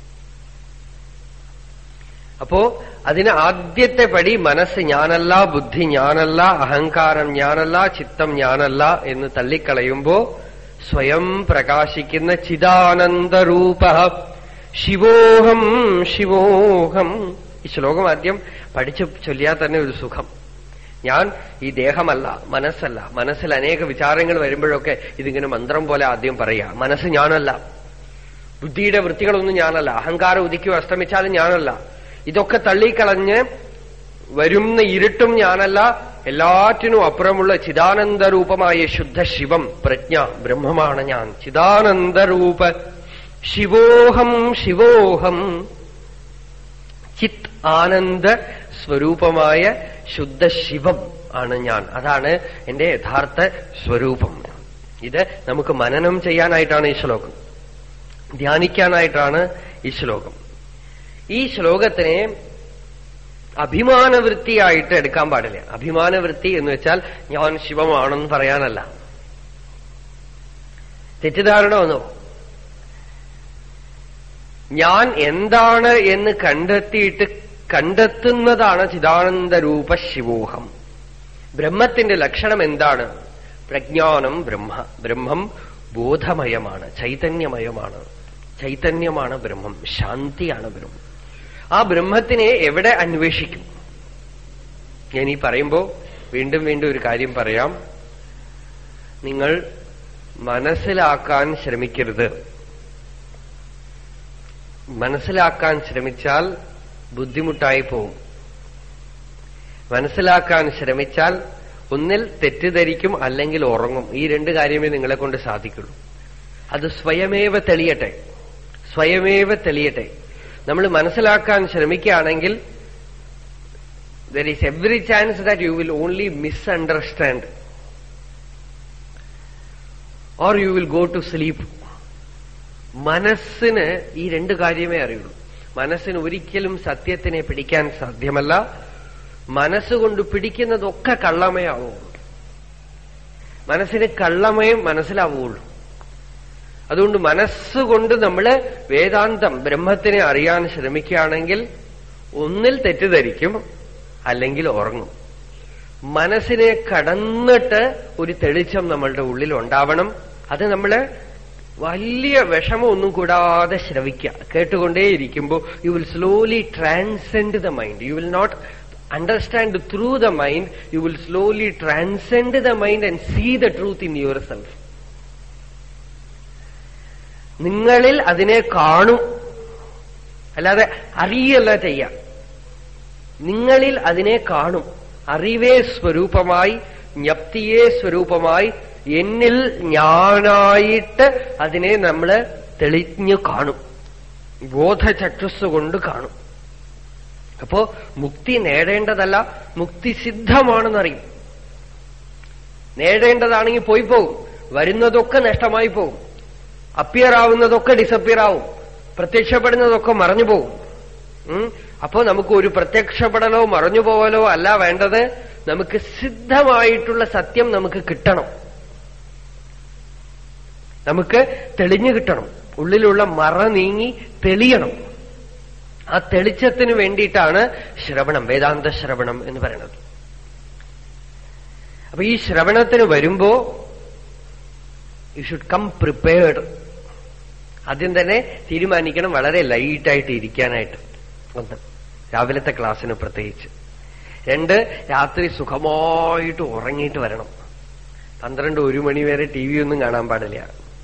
Speaker 1: അപ്പോ അതിന് ആദ്യത്തെ പടി മനസ്സ് ഞാനല്ല ബുദ്ധി ഞാനല്ല അഹങ്കാരം ഞാനല്ല ചിത്തം ഞാനല്ല എന്ന് തള്ളിക്കളയുമ്പോ സ്വയം പ്രകാശിക്കുന്ന ചിദാനന്ദരൂപ ശിവോഹം ശിവോഹം ഈ ശ്ലോകം ആദ്യം പഠിച്ചു ചൊല്ലിയാൽ തന്നെ ഒരു സുഖം ഞാൻ ഈ ദേഹമല്ല മനസ്സല്ല മനസ്സിൽ അനേക വിചാരങ്ങൾ വരുമ്പോഴൊക്കെ ഇതിങ്ങനെ മന്ത്രം പോലെ ആദ്യം പറയാ മനസ്സ് ഞാനല്ല ബുദ്ധിയുടെ വൃത്തികളൊന്നും ഞാനല്ല അഹങ്കാരം ഉദിക്കുകയോ അസ്തമിച്ചാലും ഞാനല്ല ഇതൊക്കെ തള്ളിക്കളഞ്ഞ് വരുന്ന ഇരുട്ടും ഞാനല്ല എല്ലാറ്റിനും അപ്പുറമുള്ള ചിദാനന്ദരൂപമായ ശുദ്ധ ശിവം പ്രജ്ഞ ബ്രഹ്മമാണ് ഞാൻ ചിദാനന്ദരൂപ ശിവോഹം ശിവോഹം ചിത് ആനന്ദ സ്വരൂപമായ ശുദ്ധ ശിവം ആണ് ഞാൻ അതാണ് എന്റെ യഥാർത്ഥ സ്വരൂപം ഇത് നമുക്ക് മനനം ചെയ്യാനായിട്ടാണ് ഈ ശ്ലോകം ധ്യാനിക്കാനായിട്ടാണ് ഈ ശ്ലോകം ഈ ശ്ലോകത്തിനെ അഭിമാനവൃത്തിയായിട്ട് എടുക്കാൻ പാടില്ല അഭിമാനവൃത്തി എന്ന് വെച്ചാൽ ഞാൻ ശിവമാണെന്ന് പറയാനല്ല തെറ്റിദ്ധാരണ വന്നു ഞാൻ എന്താണ് എന്ന് കണ്ടെത്തിയിട്ട് കണ്ടെത്തുന്നതാണ് ചിദാനന്ദ രൂപ ശിവോഹം ബ്രഹ്മത്തിന്റെ ലക്ഷണം എന്താണ് പ്രജ്ഞാനം ബ്രഹ്മ ബ്രഹ്മം ബോധമയമാണ് ചൈതന്യമയമാണ് ചൈതന്യമാണ് ബ്രഹ്മം ശാന്തിയാണ് ബ്രഹ്മം ആ ബ്രഹ്മത്തിനെ എവിടെ അന്വേഷിക്കും ഞാൻ ഈ പറയുമ്പോ വീണ്ടും വീണ്ടും ഒരു കാര്യം പറയാം നിങ്ങൾ മനസ്സിലാക്കാൻ ശ്രമിക്കരുത് മനസ്സിലാക്കാൻ ശ്രമിച്ചാൽ ബുദ്ധിമുട്ടായി പോവും മനസ്സിലാക്കാൻ ശ്രമിച്ചാൽ ഒന്നിൽ തെറ്റിദ്ധരിക്കും അല്ലെങ്കിൽ ഉറങ്ങും ഈ രണ്ട് കാര്യമേ നിങ്ങളെ കൊണ്ട് സാധിക്കുള്ളൂ അത് സ്വയമേവ തെളിയട്ടെ സ്വയമേവ തെളിയട്ടെ നമ്മൾ മനസ്സിലാക്കാൻ ശ്രമിക്കുകയാണെങ്കിൽ there is every chance that you will only misunderstand or you will go to sleep മനസ്സിന് ഈ രണ്ട് കാര്യമേ അറിയുള്ളൂ മനസ്സിന് ഒരിക്കലും സത്യത്തിനെ പിടിക്കാൻ സാധ്യമല്ല മനസ്സുകൊണ്ട് പിടിക്കുന്നതൊക്കെ കള്ളമേ ആവുള്ളൂ മനസ്സിന് കള്ളമയം മനസ്സിലാവുകയുള്ളൂ അതുകൊണ്ട് മനസ്സുകൊണ്ട് നമ്മൾ വേദാന്തം ബ്രഹ്മത്തിനെ അറിയാൻ ശ്രമിക്കുകയാണെങ്കിൽ ഒന്നിൽ തെറ്റിദ്ധരിക്കും അല്ലെങ്കിൽ ഉറങ്ങും മനസ്സിനെ കടന്നിട്ട് ഒരു തെളിച്ചം നമ്മളുടെ ഉള്ളിൽ ഉണ്ടാവണം അത് നമ്മള് വലിയ വിഷമമൊന്നും കൂടാതെ ശ്രവിക്കുക കേട്ടുകൊണ്ടേയിരിക്കുമ്പോൾ you will slowly transcend the mind you will not understand through the mind you will slowly transcend the mind and see the truth in yourself നിങ്ങളിൽ അതിനെ കാണും അല്ലാതെ അറിയല്ല ചെയ്യാം നിങ്ങളിൽ അതിനെ കാണും അറിവേ സ്വരൂപമായി ജ്ഞപ്തിയെ സ്വരൂപമായി എന്നിൽ ഞാനായിട്ട് അതിനെ നമ്മൾ തെളിഞ്ഞു കാണും ബോധചക്ഷുസ് കൊണ്ട് കാണും അപ്പോ മുക്തി നേടേണ്ടതല്ല മുക്തി സിദ്ധമാണെന്നറിയും നേടേണ്ടതാണെങ്കിൽ പോയി പോകും വരുന്നതൊക്കെ നഷ്ടമായി പോകും അപ്പിയർ ആവുന്നതൊക്കെ ഡിസപ്പിയർ ആവും പ്രത്യക്ഷപ്പെടുന്നതൊക്കെ മറഞ്ഞു പോകും അപ്പോ നമുക്ക് ഒരു പ്രത്യക്ഷപ്പെടലോ മറഞ്ഞു പോകലോ അല്ല വേണ്ടത് നമുക്ക് സിദ്ധമായിട്ടുള്ള സത്യം നമുക്ക് കിട്ടണം നമുക്ക് തെളിഞ്ഞു കിട്ടണം ഉള്ളിലുള്ള മറ നീങ്ങി തെളിയണം ആ തെളിച്ചത്തിന് വേണ്ടിയിട്ടാണ് ശ്രവണം വേദാന്ത ശ്രവണം എന്ന് പറയുന്നത് അപ്പൊ ഈ ശ്രവണത്തിന് വരുമ്പോ യു ഷുഡ് കം പ്രിപ്പയർഡ് ആദ്യം തന്നെ തീരുമാനിക്കണം വളരെ ലൈറ്റായിട്ട് ഇരിക്കാനായിട്ട് ഒന്ന് രാവിലത്തെ ക്ലാസ്സിന് പ്രത്യേകിച്ച് രണ്ട് രാത്രി സുഖമായിട്ട് ഉറങ്ങിയിട്ട് വരണം പന്ത്രണ്ട് ഒരു മണി വരെ ടി വി ഒന്നും കാണാൻ പാടില്ല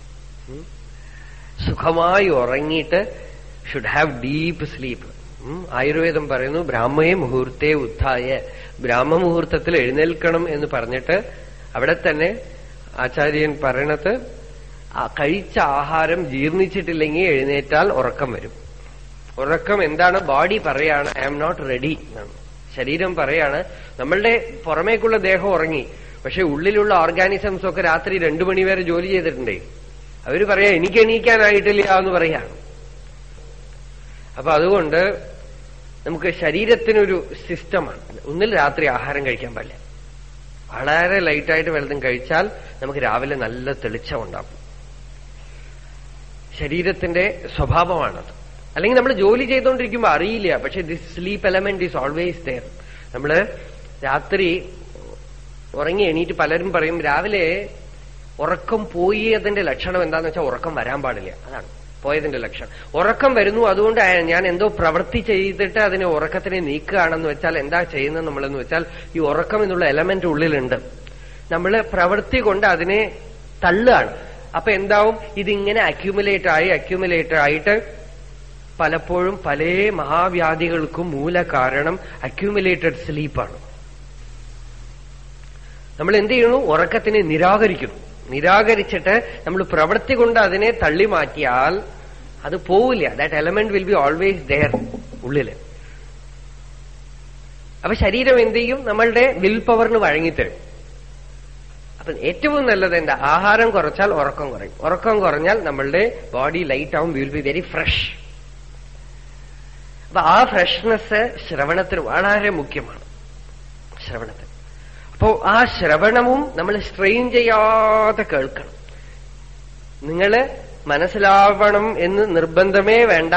Speaker 1: സുഖമായി ഉറങ്ങിയിട്ട് ഷുഡ് ഹാവ് ഡീപ്പ് സ്ലീപ്പ് ആയുർവേദം പറയുന്നു ബ്രാഹ്മയെ മുഹൂർത്തെ ഉത്ഥായ ബ്രാഹ്മമുഹൂർത്തത്തിൽ എഴുന്നേൽക്കണം എന്ന് പറഞ്ഞിട്ട് അവിടെ തന്നെ ആചാര്യൻ പറയണത് കഴിച്ച ആഹാരം ജീർണിച്ചിട്ടില്ലെങ്കിൽ എഴുന്നേറ്റാൽ ഉറക്കം വരും ഉറക്കം എന്താണ് ബോഡി പറയാണ് ഐ ആം നോട്ട് റെഡി എന്നാണ് ശരീരം പറയാണ് നമ്മളുടെ പുറമേക്കുള്ള ദേഹം ഉറങ്ങി പക്ഷെ ഉള്ളിലുള്ള ഓർഗാനിസംസ് ഒക്കെ രാത്രി രണ്ടു മണിവരെ ജോലി ചെയ്തിട്ടുണ്ടേ അവര് പറയാ എനിക്ക് എണീക്കാനായിട്ടില്ല എന്ന് പറയാണ് അപ്പൊ അതുകൊണ്ട് നമുക്ക് ശരീരത്തിനൊരു സിസ്റ്റമാണ് ഒന്നിൽ രാത്രി ആഹാരം കഴിക്കാൻ പാടില്ല വളരെ ലൈറ്റായിട്ട് വല്ലതും കഴിച്ചാൽ നമുക്ക് രാവിലെ നല്ല തെളിച്ചം ഉണ്ടാവും ശരീരത്തിന്റെ സ്വഭാവമാണത് അല്ലെങ്കിൽ നമ്മൾ ജോലി ചെയ്തുകൊണ്ടിരിക്കുമ്പോൾ അറിയില്ല പക്ഷെ this sleep element is always there നമ്മള് രാത്രി ഉറങ്ങി എണീറ്റ് പലരും പറയും രാവിലെ ഉറക്കം പോയതിന്റെ ലക്ഷണം എന്താന്ന് വെച്ചാൽ ഉറക്കം വരാൻ പാടില്ല അതാണ് പോയതിന്റെ ലക്ഷണം ഉറക്കം വരുന്നു അതുകൊണ്ട് ഞാൻ എന്തോ പ്രവൃത്തി ചെയ്തിട്ട് അതിനെ ഉറക്കത്തിനെ നീക്കുകയാണെന്ന് വെച്ചാൽ എന്താ ചെയ്യുന്നത് നമ്മളെന്ന് വെച്ചാൽ ഈ ഉറക്കം എന്നുള്ള എലമെന്റ് ഉള്ളിലുണ്ട് നമ്മൾ പ്രവൃത്തി കൊണ്ട് അതിനെ തള്ളുകയാണ് അപ്പൊ എന്താവും ഇതിങ്ങനെ അക്യൂമുലേറ്റ് ആയി അക്യൂമുലേറ്റ് ആയിട്ട് പലപ്പോഴും പല മഹാവ്യാധികൾക്കും മൂല കാരണം അക്യൂമുലേറ്റഡ് സ്ലീപ്പാണ് നമ്മൾ എന്ത് ചെയ്യുന്നു ഉറക്കത്തിനെ നിരാകരിക്കുന്നു നിരാകരിച്ചിട്ട് നമ്മൾ പ്രവൃത്തി കൊണ്ട് അതിനെ തള്ളി മാറ്റിയാൽ അത് പോവില്ല that element will be always there ഉള്ളില് അപ്പൊ ശരീരം എന്ത് ചെയ്യും നമ്മളുടെ വിൽ പവറിന് വഴങ്ങിത്തരും അപ്പൊ ഏറ്റവും നല്ലത് എന്താ ആഹാരം കുറച്ചാൽ ഉറക്കം കുറയും ഉറക്കം കുറഞ്ഞാൽ നമ്മളുടെ ബോഡി ലൈറ്റ് ആവും വിൽ ബി വെരി ഫ്രഷ് അപ്പൊ ആ ഫ്രഷ്നെസ് ശ്രവണത്തിന് വളരെ മുഖ്യമാണ് ശ്രവണത്തിന് അപ്പോ ആ ശ്രവണവും നമ്മൾ സ്ട്രെയിൻ ചെയ്യാതെ കേൾക്കണം നിങ്ങള് മനസ്സിലാവണം എന്ന് നിർബന്ധമേ വേണ്ട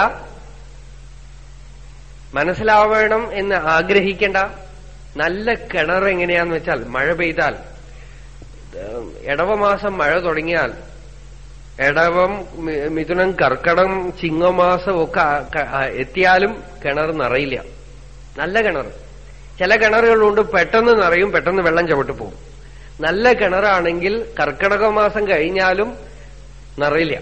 Speaker 1: മനസ്സിലാവണം എന്ന് ആഗ്രഹിക്കേണ്ട നല്ല കിണർ എങ്ങനെയാന്ന് വെച്ചാൽ മഴ പെയ്താൽ ഏഹ്, ഇടവമാസം മഴ തുടങ്ങിയാൽ ഇടവം മി- മിഥുനം കർക്കടം ചിങ്ങമാസം ഒക്കെ ആ- ക- ആ എത്തിയാലും കിണർ നിറയില്ല നല്ല കിണർ ചില കിണറുകളുണ്ട് പെട്ടെന്ന് നിറയും പെട്ടെന്ന് വെള്ളം ചവിട്ട് പോകും നല്ല കിണറാണെങ്കിൽ കർക്കിടക മാസം കഴിഞ്ഞാലും നിറയില്ല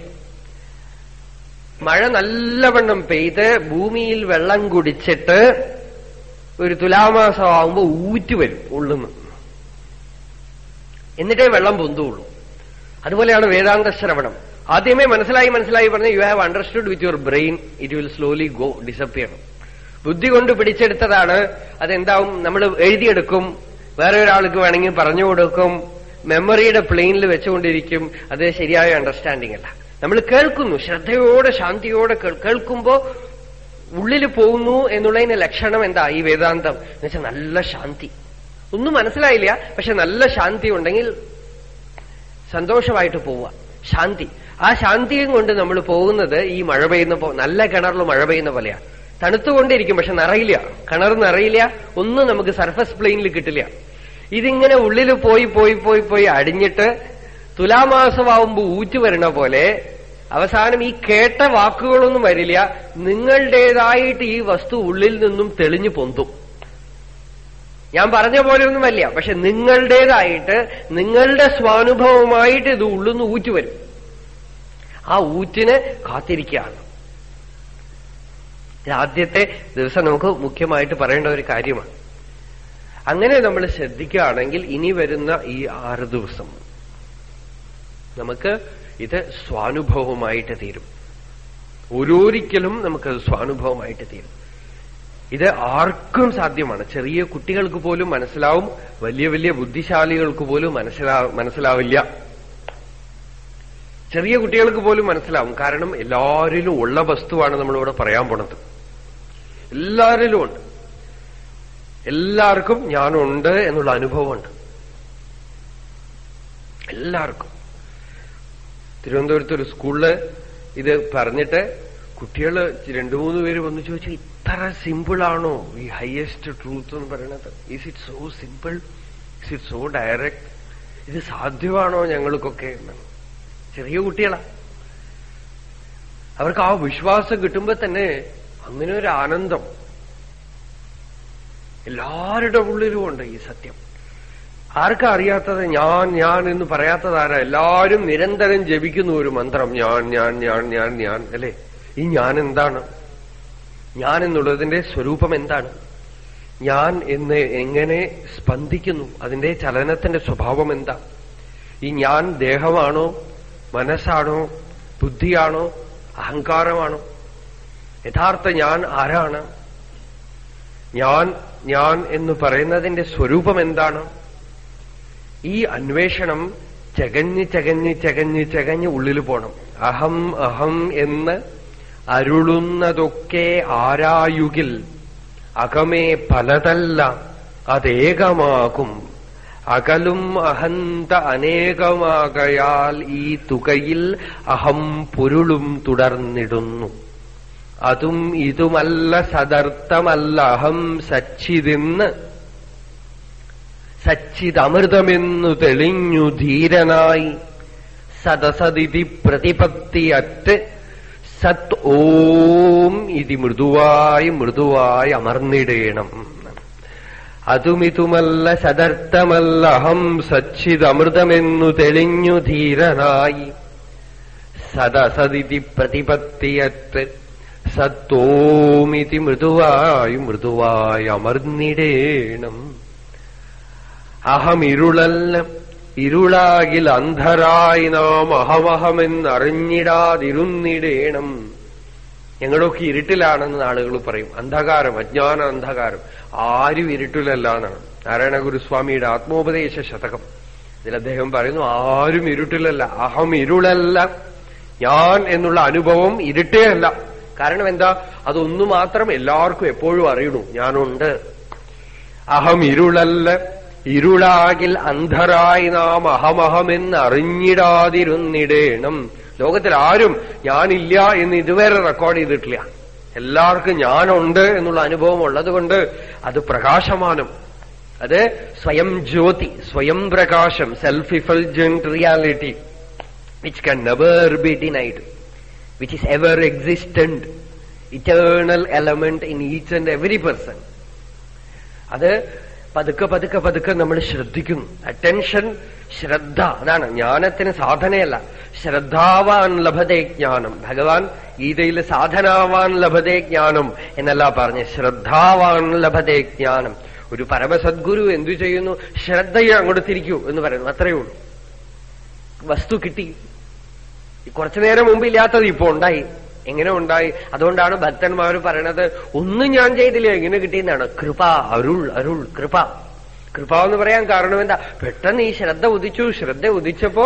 Speaker 1: മഴ നല്ലവണ്ണം പെയ്ത് ഭൂമിയിൽ വെള്ളം കുടിച്ചിട്ട് ഒരു തുലാമാസം ആവുമ്പോ ഊറ്റ് വരും ഉള്ളുന്ന് എന്നിട്ടേ വെള്ളം പൊന്തുള്ളൂ അതുപോലെയാണ് വേദാന്ത ശ്രവണം ആദ്യമേ മനസ്സിലായി മനസ്സിലായി പറഞ്ഞ you have understood with your brain it will slowly go disappear ബുദ്ധി കൊണ്ട് പിടിച്ചെടുത്തതാണ് അതെന്താവും നമ്മൾ എഴുതിയെടുക്കും വേറെ ഒരാൾക്ക് വേണമെങ്കിൽ പറഞ്ഞു കൊടുക്കും മെമ്മറിയുടെ പ്ലെയിനിൽ വെച്ചുകൊണ്ടിരിക്കും അത് ശരിയായ അണ്ടർസ്റ്റാൻഡിംഗ് അല്ല നമ്മൾ കേൾക്കുന്നു ശ്രദ്ധയോടെ ശാന്തിയോടെ കേൾ- കേൾക്കുമ്പോ ഉള്ളിൽ പോകുന്നു എന്നുള്ളതിന്റെ ലക്ഷണം എന്താ ഈ വേദാന്തം എന്ന് വെച്ചാൽ നല്ല ശാന്തി ഒന്നും മനസ്സിലായില്ല പക്ഷെ നല്ല ശാന്തി ഉണ്ടെങ്കിൽ സന്തോഷമായിട്ട് പോവുക ശാന്തി ആ ശാന്തിയും കൊണ്ട് നമ്മൾ പോകുന്നത് ഈ മഴ പെയ്യുന്ന പോ- നല്ല കിണറിൽ മഴ പെയ്യുന്ന പോലെയാണ് തണുത്തുകൊണ്ടിരിക്കും പക്ഷെ നിറയില്ല കിണർ നിറയില്ല ഒന്നും നമുക്ക് സർഫസ് പ്ലെയിനിൽ കിട്ടില്ല ഇതിങ്ങനെ ഉള്ളിൽ പോയി പോയി പോയി പോയി അടിഞ്ഞിട്ട് തുലാമാസമാവുമ്പോ ഊറ്റ് വരണ പോലെ അവസാനം ഈ കേട്ട വാക്കുകളൊന്നും വരില്ല നിങ്ങളുടേതായിട്ട് ഈ വസ്തു ഉള്ളിൽ നിന്നും തെളിഞ്ഞു പൊന്തും ഞാൻ പറഞ്ഞ പോലെയൊന്നും അല്ല പക്ഷെ നിങ്ങളുടേതായിട്ട് നിങ്ങളുടെ സ്വാനുഭവമായിട്ട് ഇത് ഉള്ളുന്ന് ഊറ്റ് വരും ആ ഊറ്റിന് കാത്തിരിക്കുകയാണ് ഇത് ആദ്യത്തെ ദിവസം നമുക്ക് മുഖ്യമായിട്ട് പറയേണ്ട ഒരു കാര്യമാണ് അങ്ങനെ നമ്മൾ ശ്രദ്ധിക്കുകയാണെങ്കിൽ ഇനി വരുന്ന ഈ ആറ് ദിവസം നമുക്ക് ഇത് സ്വാനുഭവമായിട്ട് തീരും ഓരോരിക്കലും നമുക്കത് സ്വാനുഭവമായിട്ട് തീരും ഇത് ആർക്കും സാധ്യമാണ് ചെറിയ കുട്ടികൾക്ക് പോലും മനസ്സിലാവും വലിയ വലിയ ബുദ്ധിശാലികൾക്ക് പോലും മനസ്സിലാ മനസ്സിലാവില്ല ചെറിയ കുട്ടികൾക്ക് പോലും മനസ്സിലാവും കാരണം എല്ലാവരിലും ഉള്ള വസ്തുവാണ് നമ്മളിവിടെ പറയാൻ പോണത് എല്ലാവരിലും ഉണ്ട് എല്ലാവർക്കും ഞാനുണ്ട് എന്നുള്ള അനുഭവമുണ്ട് എല്ലാവർക്കും തിരുവനന്തപുരത്ത് ഒരു സ്കൂളില് ഇത് പറഞ്ഞിട്ട് കുട്ടികൾ രണ്ടു മൂന്ന് പേര് വന്ന് ചോദിച്ചു ഇത്ര സിമ്പിൾ ആണോ ഈ ഹയസ്റ്റ് ട്രൂത്ത് എന്ന് പറയുന്നത് is it so simple is it so direct ഇത് സാധ്യമാണോ ഞങ്ങൾക്കൊക്കെ എന്ന് ചെറിയ കുട്ടികളാ അവർക്ക് ആ വിശ്വാസം കിട്ടുമ്പോ തന്നെ അങ്ങനെ ഒരു ആനന്ദം എല്ലാവരുടെ ഉള്ളിലും ഉണ്ട് ഈ സത്യം ആർക്കാ അറിയാത്തത് ഞാൻ ഞാൻ എന്ന് പറയാത്തതാരാ എല്ലാവരും നിരന്തരം ജപിക്കുന്നു ഒരു മന്ത്രം ഞാൻ ഞാൻ ഞാൻ ഞാൻ ഞാൻ അല്ലെ ഈ ഞാൻ എന്താണ് ഞാൻ എന്നുള്ളതിന്റെ സ്വരൂപം എന്താണ് ഞാൻ എന്ന് എങ്ങനെ സ്പന്ദിക്കുന്നു അതിന്റെ ചലനത്തിന്റെ സ്വഭാവം എന്താ ഈ ഞാൻ ദേഹമാണോ മനസ്സാണോ ബുദ്ധിയാണോ അഹങ്കാരമാണോ യഥാർത്ഥ ഞാൻ ആരാണ് ഞാൻ ഞാൻ എന്ന് പറയുന്നതിന്റെ സ്വരൂപം എന്താണ് ഈ അന്വേഷണം ചകഞ്ഞ് ചകഞ്ഞ് ചകഞ്ഞ് ചകഞ്ഞ് ഉള്ളിൽ പോണം അഹം അഹം എന്ന് അരുളുന്നതൊക്കെ ആരായുകിൽ അകമേ പലതല്ല അതേകമാകും അകലും അഹന്ത അനേകമാകയാൽ ഈ തുകയിൽ അഹം പൊരുളും തുടർന്നിടുന്നു അതും ഇതുമല്ല സദർത്ഥമല്ല അഹം സച്ചിതെന്ന് സച്ചിതമൃതമെന്നു തെളിഞ്ഞു ധീരനായി സദസതിഥി പ്രതിപത്തിയറ്റ് സത് ഓം ഇതി മൃദുവായി മൃദുവായി അമർന്നിടേണം അതുമിതുമല്ല സദർത്ഥമല്ല അഹം സച്ചിതമൃതമെന്നു തെളിഞ്ഞു ധീരനായി സദസതിഥി പ്രതിപത്തിയറ്റ് സത്തോമിതി മൃദുവായി മൃദുവായി അമർന്നിടേണം അഹമിരുളല്ല ഇരുളാകിൽ അന്ധരായി നാം അഹമഹമെന്നറിഞ്ഞിടാതിരുന്നിടേണം ഞങ്ങളൊക്കെ ഇരുട്ടിലാണെന്ന് ആളുകൾ പറയും അന്ധകാരം അജ്ഞാന അന്ധകാരം ആരും ഇരുട്ടിലല്ല എന്നാണ് നാരായണ ഗുരുസ്വാമിയുടെ ആത്മോപദേശ ശതകം ഇതിൽ അദ്ദേഹം പറയുന്നു ആരും ഇരുട്ടിലല്ല അഹം ഇരുളല്ല ഞാൻ എന്നുള്ള അനുഭവം ഇരുട്ടേ അല്ല കാരണം എന്താ അതൊന്നു മാത്രം എല്ലാവർക്കും എപ്പോഴും അറിയണു ഞാനുണ്ട് അഹം ഇരുളല്ല ഇരുളാകിൽ അന്ധരായി നാം അഹമഹമെന്ന് അറിഞ്ഞിടാതിരുന്നിടേണം ലോകത്തിൽ ആരും ഞാനില്ല എന്ന് ഇതുവരെ റെക്കോർഡ് ചെയ്തിട്ടില്ല എല്ലാവർക്കും ഞാനുണ്ട് എന്നുള്ള അനുഭവം ഉള്ളതുകൊണ്ട് അത് പ്രകാശമാനം അത് സ്വയം ജ്യോതി സ്വയം പ്രകാശം self effulgent reality which can never be denied which is ever existent eternal element in each and every person അത് പതുക്കെ പതുക്കെ പതുക്കെ നമ്മൾ ശ്രദ്ധിക്കുന്നു അറ്റൻഷൻ ശ്രദ്ധ അതാണ് ജ്ഞാനത്തിന് സാധനയല്ല ശ്രദ്ധാവാൻ ലഭതേ ജ്ഞാനം ഭഗവാൻ ഗീതയിൽ സാധനാവാൻ ലഭതേ ജ്ഞാനം എന്നല്ല പറഞ്ഞ് ശ്രദ്ധാവാൻ ലഭതേ ജ്ഞാനം ഒരു പരമസദ്ഗുരു എന്തു ചെയ്യുന്നു ശ്രദ്ധയെ അങ്ങോട്ട് തിരിക്കൂ എന്ന് പറയുന്നു അത്രയേ ഉള്ളൂ വസ്തു കിട്ടി കുറച്ചു നേരം മുമ്പ് ഇല്ലാത്തത് ഇപ്പോ ഉണ്ടായി എങ്ങനെ ഉണ്ടായി അതുകൊണ്ടാണ് ഭക്തന്മാർ പറയണത് ഒന്നും ഞാൻ ചെയ്തില്ല എങ്ങനെ കിട്ടിയെന്നാണ് കൃപ അരുൾ അരുൾ കൃപ കൃപ എന്ന് പറയാൻ കാരണം എന്താ പെട്ടെന്ന് ഈ ശ്രദ്ധ ഉദിച്ചു ശ്രദ്ധ ഉദിച്ചപ്പോ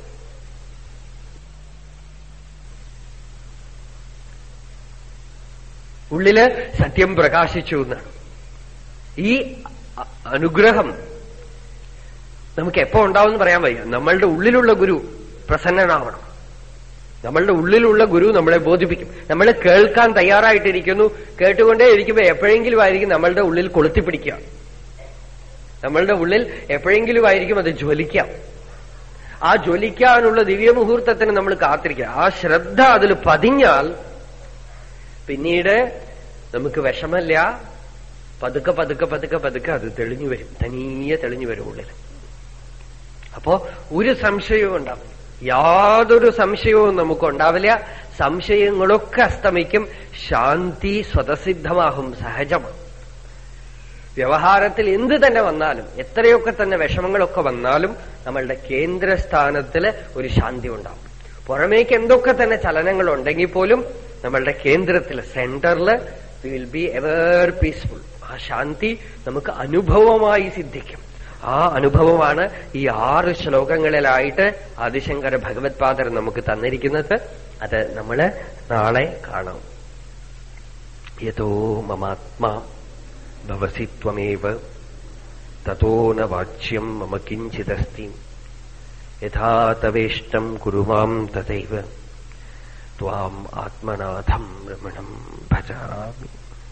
Speaker 1: ഉള്ളില് സത്യം പ്രകാശിച്ചു എന്നാണ് ഈ അ- അനുഗ്രഹം നമുക്ക് എപ്പോ ഉണ്ടാവും പറയാൻ വയ്യ നമ്മളുടെ ഉള്ളിലുള്ള ഗുരു പ്രസന്നനാവണം നമ്മളുടെ ഉള്ളിലുള്ള ഗുരു നമ്മളെ ബോധിപ്പിക്കും നമ്മൾ കേൾക്കാൻ തയ്യാറായിട്ടിരിക്കുന്നു കേട്ടുകൊണ്ടേ ഇരിക്കുമ്പോ എപ്പോഴെങ്കിലും ആയിരിക്കും നമ്മളുടെ ഉള്ളിൽ കൊളുത്തിപ്പിടിക്കുക നമ്മളുടെ ഉള്ളിൽ എപ്പോഴെങ്കിലും ആയിരിക്കും അത് ജ്വലിക്കാം ആ ജ്വലിക്കാനുള്ള ദിവ്യമുഹൂർത്തത്തിന് നമ്മൾ കാത്തിരിക്കുക ആ ശ്രദ്ധ അതിൽ പതിഞ്ഞാൽ പിന്നീട് നമുക്ക് വിഷമല്ല പതുക്കെ പതുക്കെ പതുക്കെ പതുക്കെ അത് തെളിഞ്ഞു വരും തനിയെ തെളിഞ്ഞു വരും ഉള്ളിൽ അപ്പോ ഒരു സംശയവും ഉണ്ടാവില്ല യാതൊരു സംശയവും നമുക്ക് ഉണ്ടാവില്ല സംശയങ്ങളൊക്കെ അസ്തമിക്കും ശാന്തി സ്വതസിദ്ധമാകും സഹജമാണ് വ്യവഹാരത്തിൽ എന്ത് തന്നെ വന്നാലും എത്രയൊക്കെ തന്നെ വിഷമങ്ങളൊക്കെ വന്നാലും നമ്മളുടെ കേന്ദ്രസ്ഥാനത്തിൽ ഒരു ശാന്തി ഉണ്ടാവും പുറമേക്ക് എന്തൊക്കെ തന്നെ ചലനങ്ങൾ ഉണ്ടെങ്കിൽ പോലും നമ്മളുടെ കേന്ദ്രത്തിൽ സെന്ററിൽ വിൽ ബി എവർ പീസ്ഫുൾ ആ ശാന്തി നമുക്ക് അനുഭവമായി സിദ്ധിക്കും ആ അനുഭവമാണ് ഈ ആറ് ശ്ലോകങ്ങളിലായിട്ട് ആദിശങ്കര ഭഗവത്പാദർ നമുക്ക് തന്നിരിക്കുന്നത് അത് നമ്മള് നാളെ കാണാം യഥോ മമാത്മാ ഭവസി ത്വമേവ തതോ ന വാച്യം മമ കിഞ്ചിദസ്തി യഥാ തവേഷ്ടം കുരു മാം തഥൈവ ത്വാം ആത്മനാഥം രമണം ഭജാമി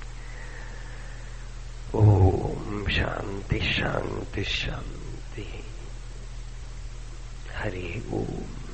Speaker 1: ഓം ശാന്തി ശാന്തി ശാന്തി ഹരി ഓം